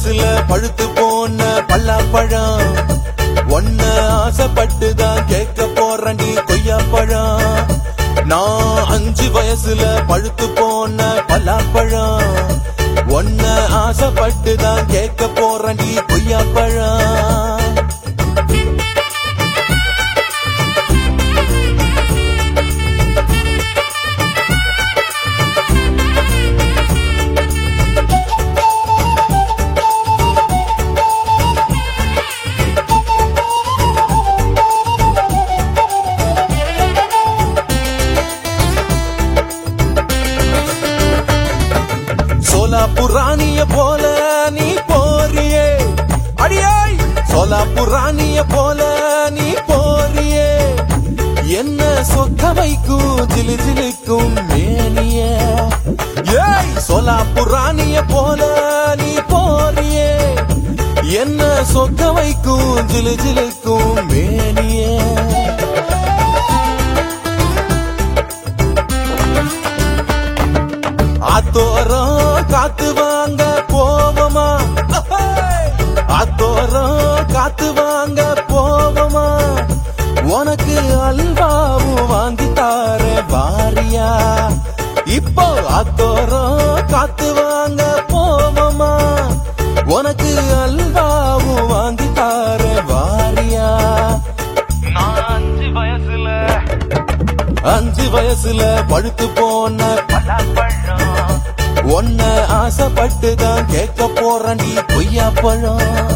வயசுல பழுத்து போன பல்லாப்பழம் ஒன்ன ஆசைப்பட்டுதான் கேட்க போறண்டி கொய்யாப்பழம் நான் அஞ்சு வயசுல பழுத்து போன பல்லாப்பழம் ஒன்ன ஆசைப்பட்டுதான் கேட்க போறண்டி கொய்யாப்பழம் சோலாபுராணிய போல நீ போறியே அடியாய் சோலாபுராணிய போல நீ போறியே என்ன சொக்க வைக்கும் ஜிலு ஜிலுக்கும் மேனிய ஏய் சோலாபுராணிய போல நீ போறியே என்ன சொக்க வைக்கும் ஜிலு ஜிலுக்கும் மேனியே ஆத்தோரம் காத்து வாங்க போவமா ஆத்தோரம் காத்து வாங்க போவமா உனக்கு அல்வாவும் வாங்கி தார வாரியா இப்போ ஆத்தோரம் காத்து வாங்க போவமா உனக்கு அல்வாவும் வாங்கி தார வாரியா நான் அஞ்சு வயசுல அஞ்சு வயசுல பழுத்து போன பலாப்பழம் ஒன்ன ஆசைப்பட்டு தான் கேட்க போறண்டி பொய்யா பழம்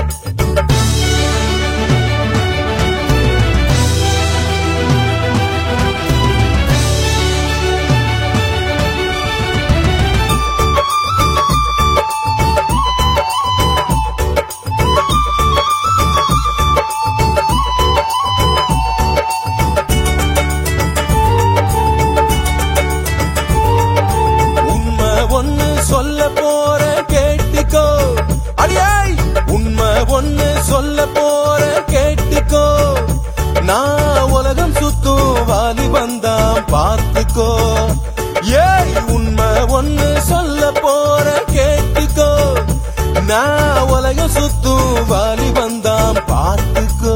உண்மை ஒண்ணு சொல்ல போற கேட்டுக்கோ அடியாய் உண்மை ஒண்ணு சொல்ல போற கேட்டுக்கோ நான் உலகம் சுத்தும் வாலி வந்தான் பார்த்துக்கோ ஏய் உண்மை ஒண்ணு சொல்ல போற கேட்டுக்கோ நான் உலகம் சுத்தும் வாலி வந்தான் பார்த்துக்கோ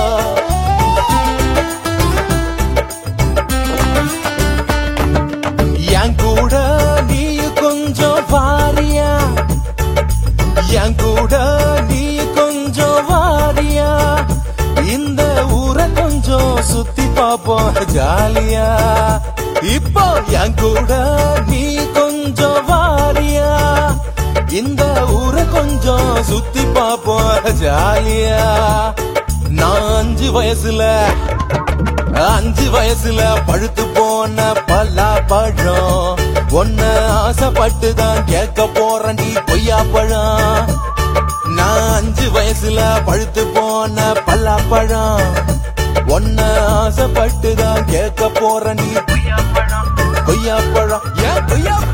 என் கூட நீ கொஞ்சம் வாரியா என் கூட நீ கொஞ்சம் வாரியா இந்த ஊரை கொஞ்சம் சுத்தி பாப்போம் ஜாலியா இப்போ என் கூட நீ கொஞ்சம் வாரியா இந்த ஊரை கொஞ்சம் சுத்தி பாப்போம் ஜாலியா நான் அஞ்சு வயசுல அஞ்சு வயசுல பழுத்து போன பல்லா பழம் ஒன்ன ஆசைப்பட்டு தான் கேட்க போறண்டி பொய்யா பழம் நான் அஞ்சு வயசுல பழுத்து போன பல்லா பழம் ஒன்ன ஆசைப்பட்டு தான் கேட்க போறண்டி கொய்யாப்பழம் கொய்யா பழம் ஏன் கொய்யா